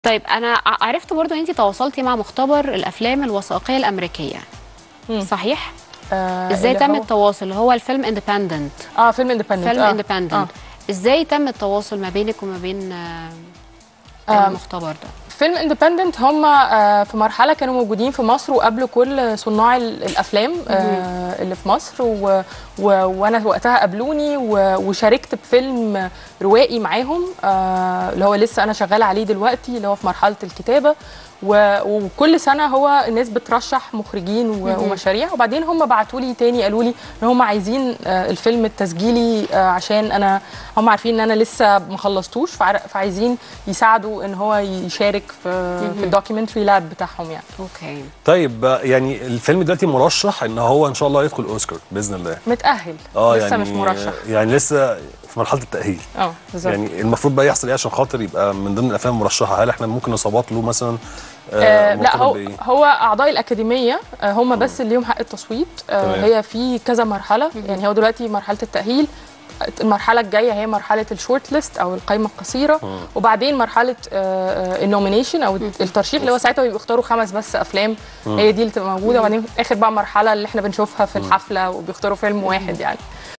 طيب انا ع- عرفت برضو انت تواصلتي مع مختبر الافلام الوثائقيه الامريكيه مم. صحيح آه ازاي اللي تم هو- التواصل اللي هو الفيلم اندبندنت اه فيلم اندبندنت فيلم آه. اندبندنت آه. ازاي تم التواصل ما بينك وما بين آه، آه. المختبر ده فيلم اندبندنت هم آه، في مرحله كانوا موجودين في مصر وقابلوا كل صناع ال- الافلام آه، اللي في مصر و... و... وانا وقتها قابلوني و... وشاركت بفيلم روائي معاهم آه، اللي هو لسه انا شغاله عليه دلوقتي اللي هو في مرحله الكتابه و... وكل سنه هو الناس بترشح مخرجين و... ومشاريع وبعدين هم بعتوا لي تاني قالوا لي ان هم عايزين آه، الفيلم التسجيلي آه، عشان انا هم عارفين ان انا لسه ما خلصتوش فعر- فعايزين يساعدوا ان هو يشارك في, في الدوكيومنتري لاب بتاعهم يعني اوكي طيب آه، يعني الفيلم دلوقتي مرشح ان هو ان شاء الله يدخل اوسكار باذن الله متاهل اه لسه يعني مش مرشح يعني لسه في مرحله التاهيل اه بالظبط يعني المفروض بقى يحصل ايه عشان خاطر يبقى من ضمن الافلام المرشحه هل احنا ممكن نصوت له مثلا آه لا مرتبط هو بإيه؟ هو اعضاء الاكاديميه آه هم بس اللي ليهم حق التصويت آه تمام. هي في كذا مرحله يعني هو دلوقتي مرحله التاهيل المرحله الجايه هي مرحله الشورت ليست او القائمه القصيره وبعدين مرحله النومينيشن او الترشيح اللي هو ساعتها بيختاروا خمس بس افلام هي دي اللي تبقى موجوده وبعدين اخر بقى مرحله اللي احنا بنشوفها في الحفله وبيختاروا فيلم واحد يعني